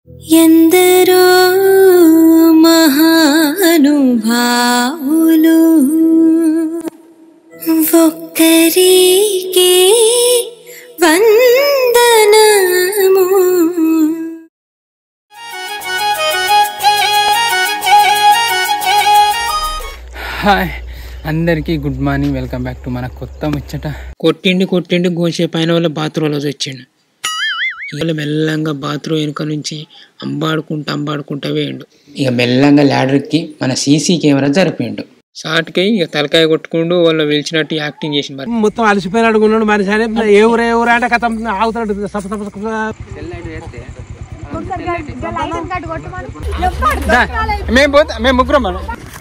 ఎందరో మహానుభావులు ఒక్కరికే వందనము హాయ్ అందరికీ good morning welcome back to మన కొత్త ముచ్చట కొట్టిండి కొట్టిండి గోసే పైన వాళ్ళ బాత్రూంలో వచ్చిండు ఇవాళ మెల్లంగా బాత్రూమ్ వెనుక నుంచి అంబాడుకుంటా అంబాడుకుంటా వేయండు ఇక మెల్లంగా ల్యాడర్కి మన సీసీ కెమెరా జరిపిండు సాటికి ఇక తలకాయ కొట్టుకుంటూ వాళ్ళు పిలిచినట్టు యాక్టింగ్ చేసి మరి మొత్తం అలసిపోయినాడు ఉన్నాడు మనిషి అని ఏ ఊరు ఏ ఊరు అంటే కథ ఆగుతున్నాడు సప సప సప మేము పోతా మేము ముగ్గురం మనం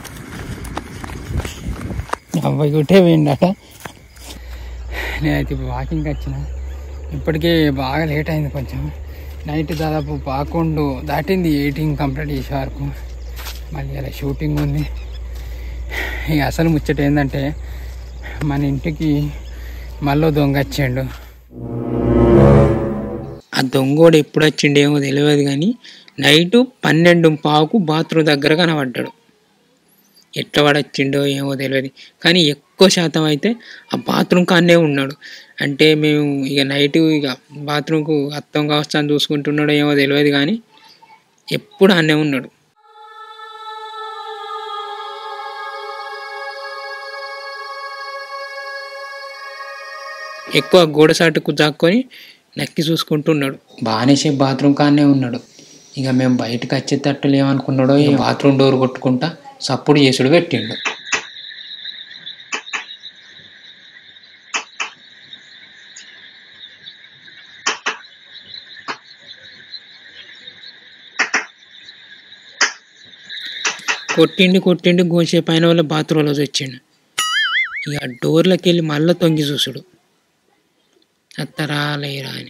అబ్బాయి కొట్టే వేయండట నేనైతే ఇప్పుడు వాకింగ్కి వచ్చిన ఇప్పటికే బాగా లేట్ అయింది కొంచెం నైట్ దాదాపు పదకొండు దాటింది ఎయిటింగ్ కంప్లీట్ చేసే వరకు మళ్ళీ అలా షూటింగ్ ఉంది ఇక అసలు ముచ్చట ఏంటంటే మన ఇంటికి మళ్ళీ దొంగ వచ్చిండు ఆ దొంగోడు ఎప్పుడు వచ్చిండేమో తెలియదు కానీ నైట్ పన్నెండు పావుకు బాత్రూమ్ దగ్గర కనబడ్డాడు ఎట్లా వాడు వచ్చిండో ఏమో తెలియదు కానీ ఎక్కువ శాతం అయితే ఆ బాత్రూమ్ కాన్నే ఉన్నాడు అంటే మేము ఇక నైట్ ఇక బాత్రూమ్కు అత్తం కావచ్చు అని చూసుకుంటున్నాడో ఏమో తెలియదు కానీ ఎప్పుడు అన్నే ఉన్నాడు ఎక్కువ గోడసాటుకు జాక్కొని నక్కి చూసుకుంటున్నాడు బాగానే సేపు బాత్రూమ్ కానే ఉన్నాడు ఇక మేము బయటకు వచ్చేటట్టు ఏమనుకున్నాడో ఈ బాత్రూమ్ డోర్ కొట్టుకుంటా సప్పుడు చేసుడు పెట్టిండు కొట్టిండి కొట్టిండి గోసే పైన వాళ్ళ బాత్రూంలో వచ్చిండు ఇక డోర్లోకి వెళ్ళి మళ్ళీ తొంగి చూసుడు అత్తరా లేరా అని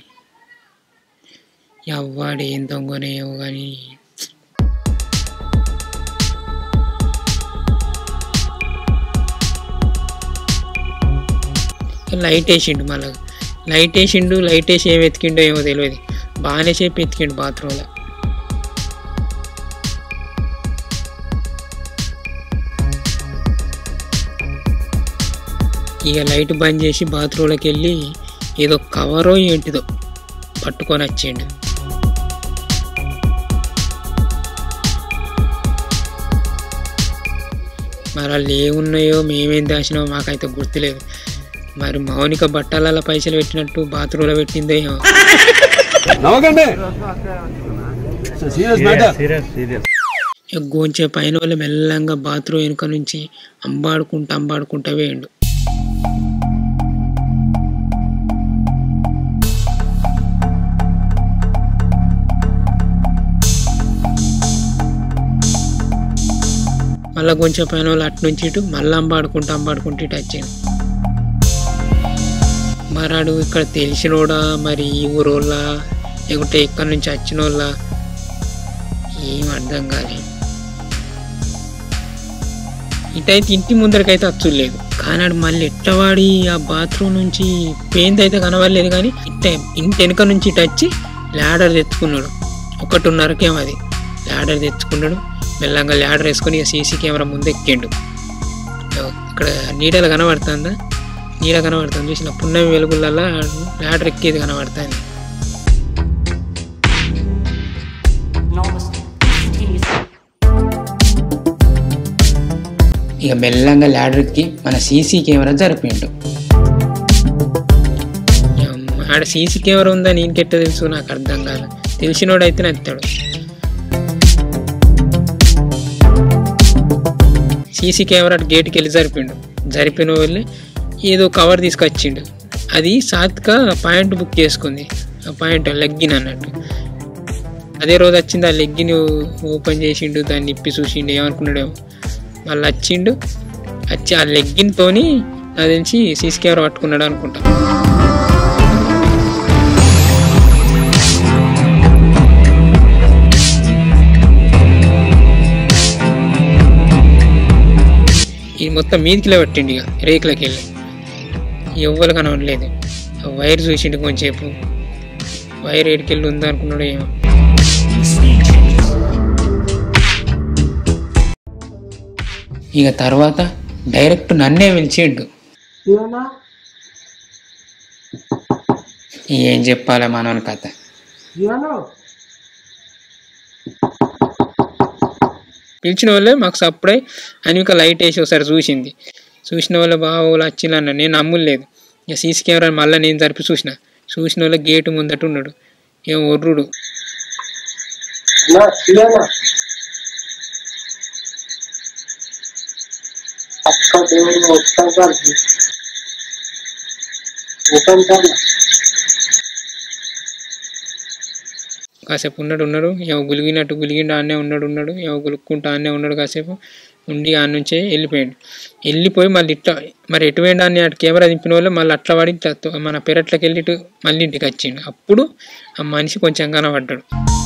ఎవ్వాడు ఏం దొంగనేమో కానీ లైట్ వేసిండు మళ్ళీ లైట్ వేసిండు లైట్ వేసి ఏం వెతికిండో ఏమో తెలియదు బాగానే సేపు ఎతికిండు బాత్రూంలో ఇక లైట్ బంద్ చేసి బాత్రూంలోకి వెళ్ళి ఏదో కవరో ఏంటిదో పట్టుకొని వచ్చిండు మరి వాళ్ళు ఏమున్నాయో మేమేం దాచినామో మాకైతే గుర్తులేదు మరి మౌనిక బట్టలలో పైసలు పెట్టినట్టు బాత్రూంలో పెట్టిందో ఏమో ఇక గోంచే పైన వాళ్ళు మెల్లంగా బాత్రూమ్ వెనుక నుంచి అంబాడుకుంటా అంబాడుకుంటా వేయండు మళ్ళా కొంచెం పైన వాళ్ళు అటు నుంచి ఇటు మళ్ళీ అంబాడుకుంటూ అంబాడుకుంటూ ఇటు వచ్చింది మరాడు ఇక్కడ తెలిసినోడా మరి ఈ ఊరోళ్ళ లేకుంటే ఎక్కడి నుంచి వచ్చిన వాళ్ళ ఏం అర్థం కాలేదు ఇటైతే ఇంటి ముందరకైతే అచ్చులేదు కానీ ఆడు మళ్ళీ ఎట్టవాడి ఆ బాత్రూమ్ నుంచి పెయింట్ అయితే కనబడలేదు కానీ ఇట్ట ఇంటి వెనుక నుంచి ఇటు వచ్చి ల్యాడర్ తెచ్చుకున్నాడు ఒకటిన్నరకేమో అది ల్యాడర్ తెచ్చుకున్నాడు మెల్లంగా ల్యాడర్ వేసుకొని సీసీ కెమెరా ముందు ఎక్కిండు ఇక్కడ నీడలు కనబడుతుందా నీడ కనబడుతుంది చూసిన పున్నమి వెలుగులలో ల్యాడర్ ఎక్కేది కనబడుతుంది ఇక మెల్లంగా ల్యాడర్కి మన సీసీ కెమెరా జరిపిండు ఆడ సీసీ కెమెరా ఉందా నీకెట్ట తెలుసు నాకు అర్థం కాదు తెలిసినోడైతే నచ్చాడు సీసీ కెమెరా గేట్కి వెళ్ళి జరిపిండు జరిపిన వెళ్ళి ఏదో కవర్ తీసుకొచ్చిండు అది సాత్క పాయింట్ బుక్ చేసుకుంది ఆ పాయింట్ లెగ్గిన్ అన్నట్టు అదే రోజు వచ్చింది ఆ లెగ్గిని ఓపెన్ చేసిండు దాన్ని ఇప్పి చూసిండు ఏమనుకున్నాడేమో మళ్ళీ వచ్చిండు వచ్చి ఆ లెగ్గిన్తోని నాకు తెలిసి సీసీ కెమెరా పట్టుకున్నాడు అనుకుంటా ఇది మొత్తం మీదికిలే పట్టిండు ఇక రేకులకి వెళ్ళి ఎవ్వరు కనవట్లేదు ఆ వైర్ చూసిండు కొంచెంసేపు వైర్ ఏడికెళ్ళి ఉందా అనుకున్నాడు ఏమో ఇక తర్వాత డైరెక్ట్ నన్నే పిలిచిండు ఏం చెప్పాలి మనోని కథ పిలిచిన వాళ్ళే మాకు సప్పుడై అనిక లైట్ వేసి ఒకసారి చూసింది చూసిన వాళ్ళ బాగా వాళ్ళు వచ్చిందన్న నేను నమ్ములేదు ఇక సీసీ కెమెరా మళ్ళీ నేను జరిపి చూసిన చూసిన వాళ్ళ గేటు ముందట ఉన్నాడు ఏం ఒర్రుడు కాసేపు ఉన్నాడు ఉన్నాడు ఏమో గులిగినట్టు గులిగిండు ఆనే ఉన్నాడు ఉన్నాడు ఏమో గులుక్కుంటా ఆనే ఉన్నాడు కాసేపు ఉండి ఆ నుంచే వెళ్ళిపోయాడు వెళ్ళిపోయి మళ్ళీ ఇట్లా మరి ఎటు పోయిండు అని అటు కెమెరా దింపిన వాళ్ళు మళ్ళీ అట్లా పడి ఇట్లా తో- మన పెరట్లోకి వెళ్ళి ఇటు మళ్ళీ ఇంటికి వచ్చిండు అప్పుడు ఆ మనిషి కొంచెం కనబడ్డాడు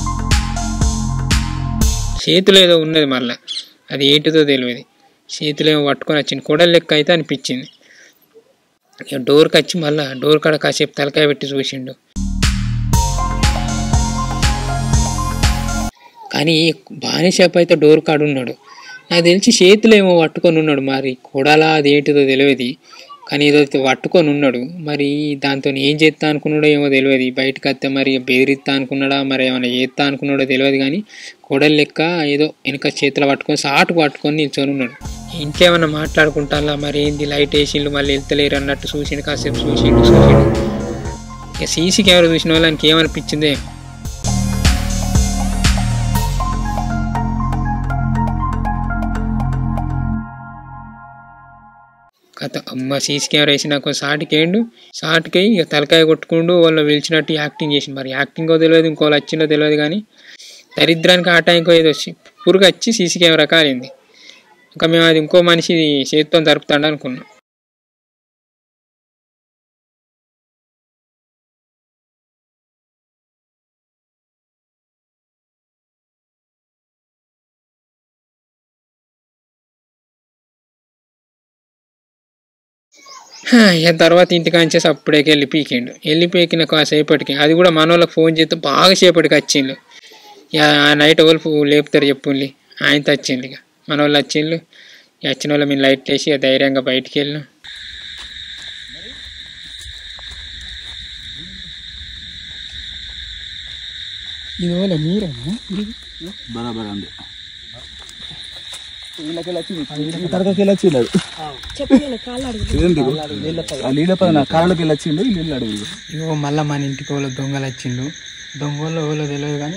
చేతులు ఏదో ఉన్నది మళ్ళీ అది ఏంటిదో తెలియదు చేతులు ఏమో పట్టుకొని వచ్చింది కొడల లెక్క అయితే అనిపించింది ఇక డోర్కి వచ్చి మళ్ళీ డోర్ కాడ కాసేపు తలకాయ పెట్టి చూసిండు కానీ బాగానే షాప్ అయితే డోర్ కాడు ఉన్నాడు నాకు తెలిసి చేతులు ఏమో పట్టుకొని ఉన్నాడు మరి కొడాలా అదేంటిదో తెలియదు కానీ ఏదో పట్టుకొని ఉన్నాడు మరి దాంతో ఏం చేస్తా అనుకున్నాడో ఏమో తెలియదు బయటకు వస్తే మరి బెదిరిస్తా అనుకున్నాడా మరి ఏమైనా చేస్తా అనుకున్నాడో తెలియదు కానీ కొడలు లెక్క ఏదో వెనక చేతులు పట్టుకొని సాటు పట్టుకొని నిల్చొని ఉన్నాడు ఇంట్లో ఏమన్నా మాట్లాడుకుంటాలా మరి ఏంది లైట్ వేసిండు మళ్ళీ వెళ్తలేరు అన్నట్టు చూసిండు కాసేపు చూసిండు చూసిండు ఇక సీసీ కెమెరా చూసిన వాళ్ళకి ఏమనిపించిందే కథ అమ్మ సీసీ కెమెరా వేసి నాకు సాటికి వేయండు సాటికి ఇక తలకాయ కొట్టుకుంటూ వాళ్ళు పిలిచినట్టు యాక్టింగ్ చేసి మరి యాక్టింగో తెలియదు ఇంకో వచ్చిందో తెలియదు కానీ దరిద్రానికి ఆట ఇంకో ఏదో వచ్చి పురుగు వచ్చి సీసీ కెమెరా కాలింది ఇంకా మేము అది ఇంకో మనిషి చేతితో జరుపుతాడు అనుకున్నాం హా, ఇక తర్వాత ఇంటికి వచ్చేసి అప్పుడే వెళ్ళి పీకిండు వెళ్ళి పీకిన కాసేపటికి అది కూడా మన వాళ్ళకి ఫోన్ చేస్తే బాగా సేపటికి వచ్చిండు ఇక ఆ నైట్ వాళ్ళు లేపుతారు చెప్పుల్లి ఆయనతో వచ్చిండు ఇక మన వాళ్ళు వచ్చిండు ఇక వచ్చిన వాళ్ళు మేము లైట్ వేసి ఇక ధైర్యంగా బయటికి వెళ్ళినాం ఇది ఓలే మీరేనా బరాబర్ అంది తరగతికి వెళ్ళి వచ్చిండు ఇదేందుకు ఆ నీళ్ళ పైన కాళ్ళకి వెళ్ళి వచ్చిండు ఈ నీళ్ళు అడుగు ఇగో మళ్ళీ మన ఇంటికి వాళ్ళు దొంగలు వచ్చిండు దొంగలు ఎవరో తెలియదు కానీ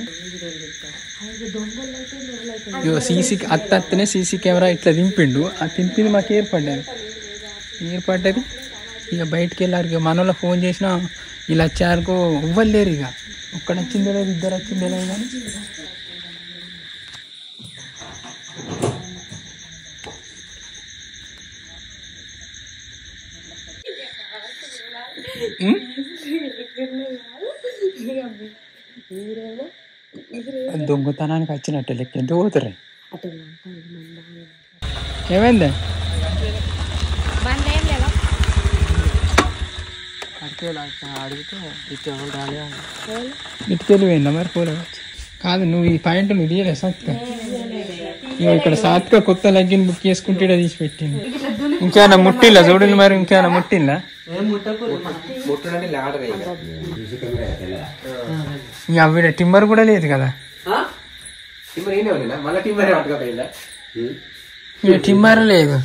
ఇగో సీసీ అత్త అత్తనే సీసీ కెమెరా ఇట్లా దింపిండు ఆ దింపింది మాకు ఏర్పడ్డది ఏర్పడ్డది ఇక బయటికి వెళ్ళారు ఇక మన వాళ్ళు ఫోన్ చేసినా ఇలా వచ్చారు ఎవ్వరు లేరు ఇక ఒక్కడ వచ్చిందే లేదు ఇద్దరు వచ్చిందే లేదు కానీ ఉం? దొంగతనానికి వచ్చినట్టు లెక్క ఎంత పోతారు ఏమైంది అడిగితే ఇటుకెళ్ళి పోయిందా మరి పూల కాదు నువ్వు ఈ పాయింట్ నువ్వు తీయలే సాత్క ఇగో ఇక్కడ సాత్క కొత్త లగ్గిన్ బుక్ చేసుకుంటే ఈడ తీసి పెట్టింది ఇంకేమైనా ముట్టిల్లా చూడండి మరి ఇంకేమైనా ముట్టిల్లా ఇక అవి టిమ్మర్ కూడా లేదు కదా ఇక టిమ్మర్ లేదు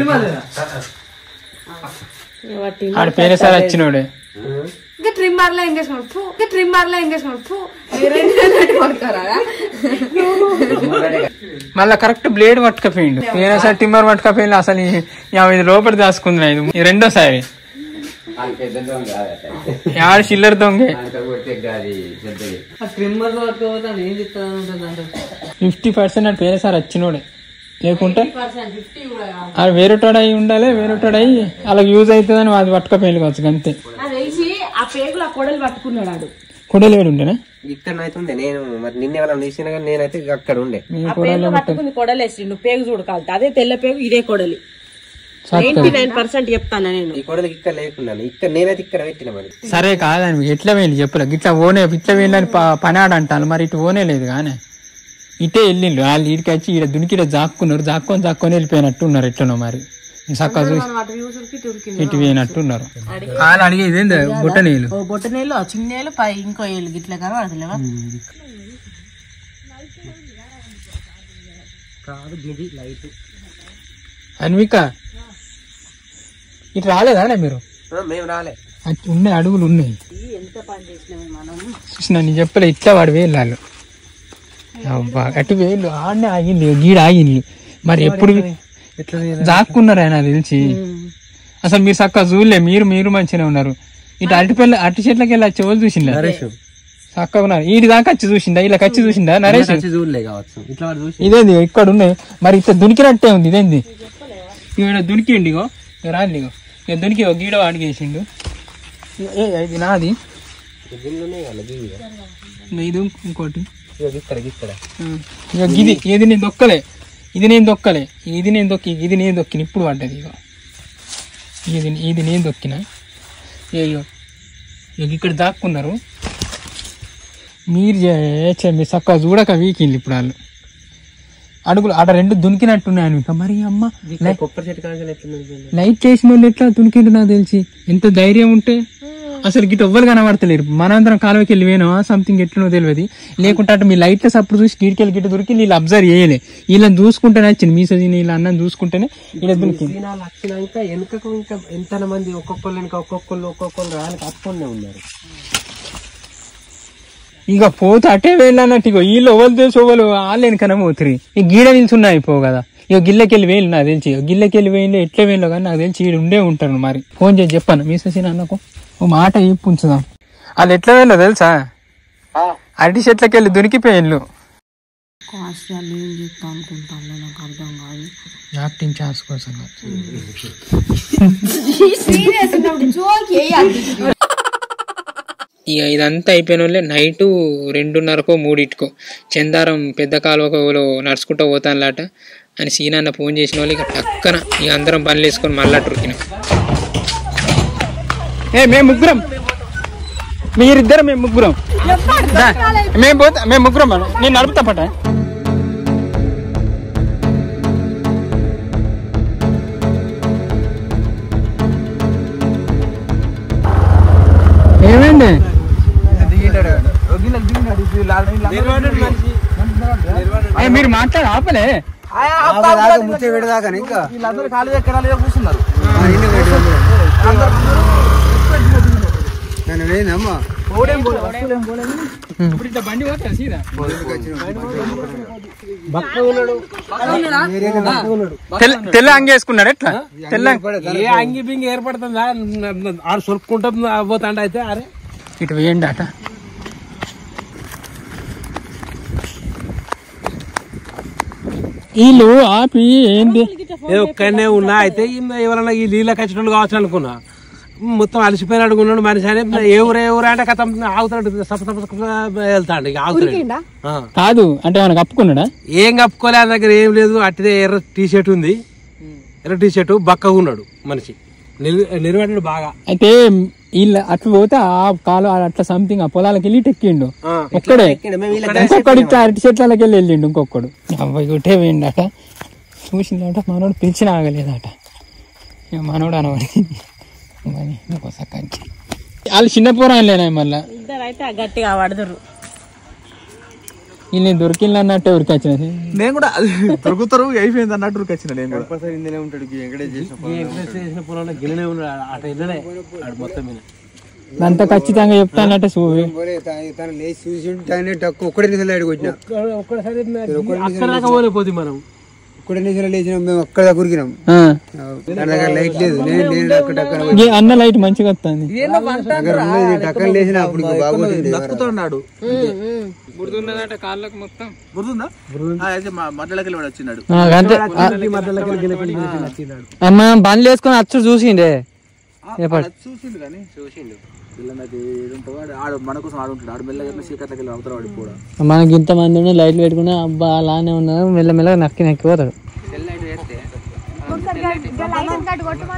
ఆడ పేరే సార్ వచ్చినోడే ఇంకా ట్రిమ్మర్ లో ఏం చేసుకున్నాడు ఫు ఇంకా ట్రిమ్మర్ లో ఏం చేసుకున్నాడు ఫు కొడతారా మళ్ళా కరెక్ట్ బ్లేడ్ పట్టుకపోయిండు పేరే సార్ టిమ్మర్ పట్టుకపోయిండు అసలు ఈ- యాభై ఐదు లోపల దాచుకుంది ఇది ఈ రెండోసారి ఆడ చిల్లర దొంగే ఫిఫ్టీ పర్సెంట్ అంటే పేరే సార్ వచ్చినోడే లేకుంటే అది వేరేటోడు అయి ఉండాలి వేరేటోడు అయి అలా యూజ్ అవుతుందని అది పట్టుకపోయింది కావచ్చు అంతే అది వేసి ఆ పేగులు ఆ కొడలు పట్టుకున్నాడు ఆడు కొడలేడు ఉండేనా ఇక్కడ అవుతుంది నేను మరి నిన్న ఎవరైనా తీసినా కానీ నేనైతే అక్కడ ఉండే మీ ఆ పేగులు పట్టుకుంది కొడలేసిండు పేగు చూడు కాదు అదే తెల్ల పేగు ఇదే కొడలి నైన్టీ నైన్ పర్సెంట్ చెప్తాను నేను ఈ కొడలకి ఇక్కడ లేకున్నాను ఇక్కడ నేనైతే ఇక్కడ పెట్టిన మరి సరే కాదని ఎట్లా వేయండి చెప్పలే గిట్లా ఓనే ఇట్లా వేయండి అని ప- పని ఆడంటాను మరి ఇటు ఓనే లేదు కానీ ఇటే వెళ్ళిండ్రు వాళ్ళు ఈడికి వచ్చి ఈడ దునికి ఈడ జాక్కున్నారు జాక్కొని జాక్కొని వెళ్ళిపోయినట్టు ఉన్నారు ఎట్లనో మరి చక్కగా చూసి అటు చూసుడికి ఇటు ఉరికింది. ఇటు పోయినట్టు ఉన్నారు వాళ్ళు అడిగేది ఏంది బుట్ట నీళ్ళు ఓ బొట్ట నీళ్ళు ఆ చిన్న నీళ్ళు పై ఇంకో ఏళ్ళు గిట్ల కానీ పడతలేవా అన్విక ఇటు రాలేదా మీరు మేము రాలే అటు ఉన్నాయి అడుగులు ఉన్నాయి ఎంత పని చేసినాము మనం చూసిన నేను చెప్పలే ఇట్లా వాడు వేళ్ళు వాళ్ళు అబ్బా అటు వేళ్ళు ఆడనే ఆగింది గీడ ఆగింది మరి ఎప్పుడు జాక్కున్నారు ఆయన తెలిసి అసలు మీరు చక్కగా చూడలే మీరు మీరు మంచిగానే ఉన్నారు ఇటు అరటిపల్లి అరటి చెట్లకి వెళ్ళి వచ్చి వాళ్ళు చూసిందా చక్కగా ఉన్నారు ఈడి దాకా వచ్చి చూసిందా ఇలా వచ్చి చూసిందా నరేష్ చూడలే కావచ్చు ఇట్లా వాడు చూసి ఇదేంది ఇక్కడ ఉన్నాయి మరి ఇట్లా దునికినట్టే ఉంది ఇదేంది ఇక్కడ దునికిండి ఇగో ఇక రాండి ఇగో ఇక దునికి ఒక గీడ అడిగేసిండు ఏ ఇది నాది గిన్నెలున్నాయి కదా గిన్నె ఇంకా ఇది ఇంకోటి ఇక ఇక్కడ ఇక్కడ ఇక ఇది ఇది నేను దొక్కలే ఇది నేను దొక్కలే ఇది నేను దొక్కి ఇది నేను దొక్కిన ఇప్పుడు పడ్డది ఇగో ఇది ఇది నేను దొక్కిన అయ్యో ఇక ఇక్కడ దాక్కున్నారు మీరు చే- చే- మీరు చక్కగా చూడక వీకింది ఇప్పుడు వాళ్ళు అడుగులు ఆడ రెండు దునికినట్టున్నాను ఇంకా మరి అమ్మ లై- కొబ్బరి చెట్టు కాంచెలు ఎట్లున్నది లైట్ చేసిన వాళ్ళు ఎట్లా దునికిండు నాకు తెలిసి ఎంత ధైర్యం ఉంటే అసలు గిట్ ఎవ్వరు కనబడతలేరు మనందరం కాలువకి వెళ్ళి పోయినా సంథింగ్ ఎట్లనో తెలియదు లేకుంటే అటు మీ లైట్ల సప్పుడు చూసి గిడికెళ్ళి గిట్ట దొరికి వీళ్ళు అబ్జర్వ్ చేయలే వీళ్ళని చూసుకుంటేనే వచ్చింది మీ సజిని వీళ్ళ అన్నం చూసుకుంటేనే వీళ్ళ దునికింది దినాలు వచ్చినాక వెనుకకు ఇంకా ఎంత మంది ఒక్కొక్కరు వెనుక ఒక్కొక్కరు ఒక్కొక్కరు రానికి అట్టుకునే ఉన్నారు ఇక పోతే అటే వెళ్ళన్నట్టు ఇగో వీళ్ళు ఎవరు తెలుసు ఎవరు వాళ్ళు వెనకనే పోతురి ఈ గీడ నిల్చున్నా అయిపో కదా ఇక గిల్లకెళ్ళి వేలు నాకు తెలిసి ఇక గిల్లకెళ్ళి వేయండి ఎట్లా వేయలో కానీ నాకు తెలిసి ఈడు ఉండే ఉంటారు మరి ఫోన్ చేసి చెప్పాను మీ సచిన అన్నకు ఓ మాట చెప్పు ఉంచుదాం వాళ్ళు ఎట్లా వెళ్ళో తెలుసా అరటి చెట్లకి వెళ్ళి దొరికిపోయిళ్ళు కాస్యాలు ఏం చెప్తా అనుకుంటాను నాకు అర్థం కాదు యాక్టింగ్ ఛాన్స్ కోసం ఇక ఇదంతా అయిపోయిన వాళ్ళే నైటు రెండున్నరకో మూడింటికో చందారం పెద్ద కాలువలో నడుచుకుంటూ పోతానులాట అని సీనాన్న ఫోన్ చేసిన వాళ్ళు ఇక టక్కన ఇక అందరం పనులు వేసుకొని మళ్ళా ఉరికినాం ఏ మేము ముగ్గురం మీరిద్దరం మేము ముగ్గురం దా, మేము పోతా మేము ముగ్గురం మేడం. నేను నడుపుతా పట ఏమైంది అయ్య, మీరు మాట్లాడు ఆపలే ముచ్చే పెడదాకా ఇంకా వీళ్ళందరూ ఖాళీ ఎక్కడ కూర్చున్నారు నేనమ్మా ఇప్పుడు ఇట్లా బండి పోతా సీదా తెల్ల తెల్ల అంగేసుకున్నాడు ఎట్లా తెల్ల ఏ అంగి బింగి ఏర్పడుతుందా ఆడు సొలుపుకుంటా పోతాండ అయితే అరే ఇటు వేయండి అట వీళ్ళు ఆపి ఏంది ఏ ఒక్కనే ఉన్నా అయితే ఈయన ఎవరన్నా ఈ నీళ్ళ కచ్చినోళ్ళు కావచ్చు అనుకున్నా మొత్తం అలసిపోయిన అడుగున్నాడు మనిషి అని ఏ ఊరే ఊరే అంటే కథ ఆగుతాడు సప సప సప వెళ్తాడు ఇక ఆగుతాడు ఆ. కాదు అంటే మనకు కప్పుకున్నాడా ఏం కప్పుకోలే ఆయన దగ్గర ఏం లేదు అట్టిదే ఎర్ర టీ షర్ట్ ఉంది ఎర్ర టీ షర్ట్ బక్కగా ఉన్నాడు మనిషి నిర్వహణడు బాగా అయితే వీళ్ళు అట్లా పోతే ఆ కాలు అట్లా సంథింగ్ ఆ పొలాలకి వెళ్ళి టెక్కిండు ఆ. ఒక్కడే ఇంకొకడు ఇట్లా అరటి చెట్లకి వెళ్ళి వెళ్ళిండు ఇంకొకడు అబ్బాయి ఒకటే వేయండట చూసిందట మనోడు పిలిచిన ఆగలేదట ఇక మనోడు అనవాడి మరి ఇంకో సక్కంచి వాళ్ళు చిన్న పోరాలేనా మళ్ళా ఇద్దరు అయితే గట్టిగా పడదురు వీళ్ళు దొరికింది అన్నట్టే ఊరికి వచ్చినది నేను కూడా దొరుకుతారు అయిపోయింది అన్నట్టు వచ్చిన నేను కూడా చేసిన పొలంలో గిన్నెనే ఉన్నాడు అటు వెళ్ళలే ఆడు మొత్తం మీద అంత ఖచ్చితంగా చెప్తానంటే చూ తను లేచి చూసి తనే టక్కు ఒక్కడే నిజాలు అడిగి వచ్చిన ఒక్కసారి అక్కడ దాకా పోలేపోతుంది మనం ఒక్కడే నిజాలు లేచిన మేము అక్కడ దాకా ఉరికినాం ఆ. తన దగ్గర లైట్ లేదు నేను నేను అక్కడ టక్కన ఈ అన్న లైట్ మంచిగా వస్తుంది దగ్గర ఉన్నది నేను టక్కన లేచిన అప్పుడు ఇంకా బాగుంటుంది నక్కుతున్నాడు గుర్తున్నదట కాళ్ళకు మొత్తం గుర్తుందా ఆ, అయితే మా మధ్యలోకి వెళ్ళి వాడు వచ్చినాడు అంతే అమ్మ బండ్లు వేసుకొని అచ్చు చూసిండే చూసిండు కానీ చూసిండు పిల్లలకి ఏది ఉంటుందో ఆడు- ఆడు మన కోసం ఆడు ఉంటాడు ఆడు మెల్లగా చీకట్లకి వెళ్ళి అవతల వాడు కూడా మనకి ఇంతమంది ఉండి లైట్లు పెట్టుకుని అబ్బా అలానే ఉన్నారు మెల్లమెల్లగా నక్కి నక్కి పోతాడు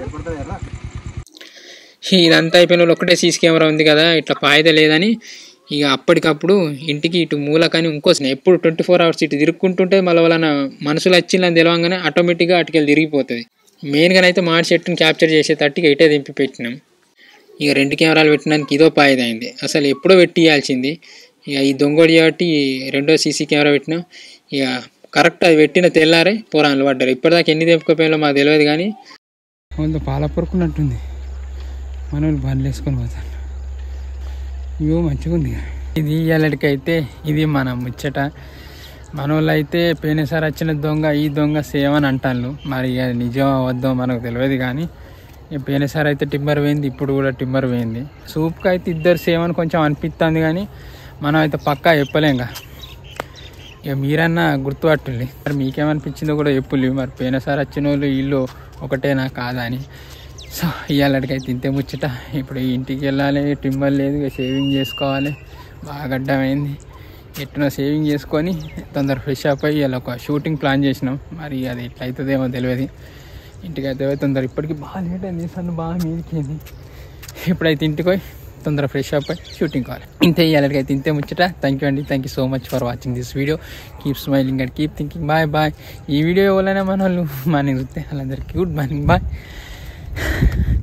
ఇదంతా అయిపోయిన వాళ్ళు ఒకటే సీసీ కెమెరా ఉంది కదా ఇట్లా పాయిద లేదని ఇక అప్పటికప్పుడు ఇంటికి ఇటు మూలకని ఇంకోసిన ఎప్పుడు ట్వంటీ ఫోర్ అవర్స్ ఇటు తిరుక్కుంటుంటే మళ్ళీ వాళ్ళ మనుషులు వచ్చిందని తెలియగానే ఆటోమేటిక్గా అటుకెళ్ళి తిరిగిపోతుంది మెయిన్గా అయితే మాడి చెట్టుని క్యాప్చర్ చేసేటట్టుగా ఇటే దింపి పెట్టినాం ఇక రెండు కెమెరాలు పెట్టడానికి ఇదో పాయిదైంది అసలు ఎప్పుడో పెట్టియాల్సింది ఇక ఈ దొంగోడి కాబట్టి రెండో సీసీ కెమెరా పెట్టినాం ఇక కరెక్ట్ అది పెట్టిన తెల్లారే పోరాన్లు పడ్డారు ఇప్పటిదాకా ఎన్ని తెంపుకోపోయాలో మాకు తెలియదు కానీ కొంత పాల పొరుకున్నట్టుంది మన వాళ్ళు బండ్లు వేసుకొని పోతారు ఇవో మంచిగా ఉంది ఇది ఇయ్యాలడికైతే ఇది మన ముచ్చట మన వాళ్ళు అయితే పోయినసారి వచ్చిన దొంగ ఈ దొంగ సేమ్ అని అంటాను మరి ఇక నిజం వద్దో మనకు తెలియదు కానీ ఇక పోయినసారి అయితే టిమ్మర్ పోయింది ఇప్పుడు కూడా టిమ్మర్ పోయింది సూప్కి అయితే ఇద్దరు సేమ్ అని కొంచెం అనిపిస్తుంది కానీ మనం అయితే పక్కా చెప్పలేంగా ఇక మీరన్నా గుర్తుపట్టుంది మరి మీకేమనిపించిందో కూడా చెప్పులు మరి పోయినసారి వచ్చిన వాళ్ళు వీళ్ళు ఒకటేనా కాదా అని సో ఇవాళకైతే ఇంతే ముచ్చట ఇప్పుడు ఇంటికి వెళ్ళాలి టిమ్మర్ లేదు ఇక సేవింగ్ చేసుకోవాలి బాగా అడ్డమైంది ఎట్టున సేవింగ్ చేసుకొని తొందర ఫ్రెష్ అప్ అయ్యి ఇలా ఒక షూటింగ్ ప్లాన్ చేసినాం మరి అది ఎట్లా అవుతుందేమో తెలియదు ఇంటికి అయితే పోయి తొందర ఇప్పటికి బాగా లేట్ అయింది సన్ను బాగా మీదికింది ఇప్పుడైతే ఇంటికి పోయి తొందర ఫ్రెష్ అప్ అయ్యి షూటింగ్ కావాలి ఇంతే ఇవాళకైతే ఇంతే ముచ్చట థ్యాంక్ యూ అండి thank you so much for watching this video keep smiling and keep thinking bye bye ఈ వీడియో ఎవరైనా మన వాళ్ళు మన వాళ్ళందరికీ గుడ్ మార్నింగ్ బాయ్